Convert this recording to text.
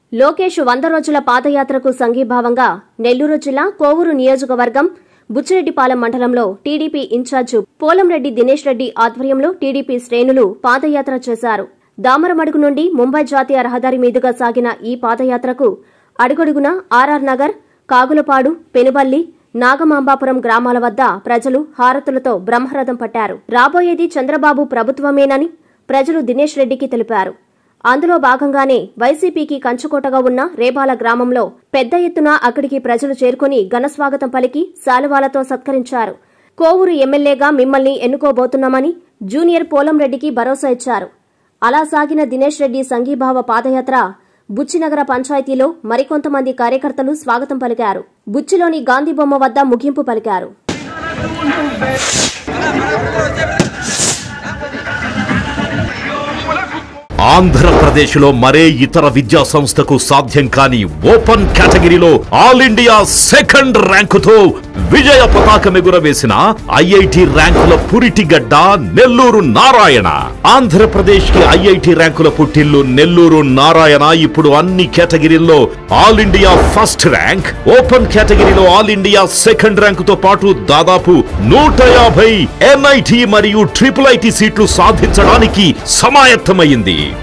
లోకేష్ వంద రోజుల పాదయాత్రకు సంఘీభావంగా నెల్లూరు జిల్లా కోవూరు నియోజకవర్గం బుచ్చిరెడ్డిపాలెం మండలంలో టీడీపీ ఇన్ఛార్జు పోలంరెడ్డి దినేష్ రెడ్డి ఆధ్వర్యంలో టీడీపీ శ్రేణులు పాదయాత్ర చేశారు దామరమడుగు నుండి ముంబై జాతీయ రహదారి మీదుగా సాగిన ఈ పాదయాత్రకు అడుగడుగున ఆర్ఆర్ నగర్ కాగులపాడు పెనుబల్లి నాగమాంబాపురం గ్రామాల వద్ద ప్రజలు హారతులతో బ్రహ్మరథం పట్టారు రాబోయేది చంద్రబాబు ప్రభుత్వమేనని ప్రజలు దినేష్ రెడ్డికి తెలిపారు అందులో భాగంగానే వైసీపీకి కంచుకోటగా ఉన్న రేబాల గ్రామంలో పెద్ద ఎత్తున అక్కడికి ప్రజలు చేరుకుని ఘనస్వాగతం పలికి శాలువాలతో సత్కరించారు కోవూరు ఎమ్మెల్యేగా మిమ్మల్ని ఎన్నుకోబోతున్నామని జూనియర్ పోలంరెడ్డికి భరోసా ఇచ్చారు అలా సాగిన దినేష్ రెడ్డి సంఘీభావ పాదయాత్ర బుచ్చినగర పంచాయతీలో మరికొంతమంది కార్యకర్తలు స్వాగతం పలికారు బుచ్చిలోని గాంధీ బొమ్మ వద్ద ముగింపు పలికారు ఆంధ్రప్రదేశ్లో మరే ఇతర విద్యా సంస్థకు సాధ్యం కాని ఓపెన్ కేటగిరీలో ఆల్ ఇండియా సెకండ్ ర్యాంకుతో విజయ పతాకం ఎగురవేసిన ఐఐటి ర్యాంకుల పురిటిగడ్డ నెల్లూరు నారాయణ ఆంధ్రప్రదేశ్ కి ఐఐటి ర్యాంకుల పుట్టిల్లు నెల్లూరు నారాయణ ఇప్పుడు అన్ని కేటగిరీల్లో all India first rank open కేటగిరీలో ఆల్ ఇండియా సెకండ్ ర్యాంకుతో పాటు దాదాపు నూట యాభై ఎన్ఐటి మరియు ట్రిపుల్ ఐటి సీట్లు సాధించడానికి సమాయత్తమైంది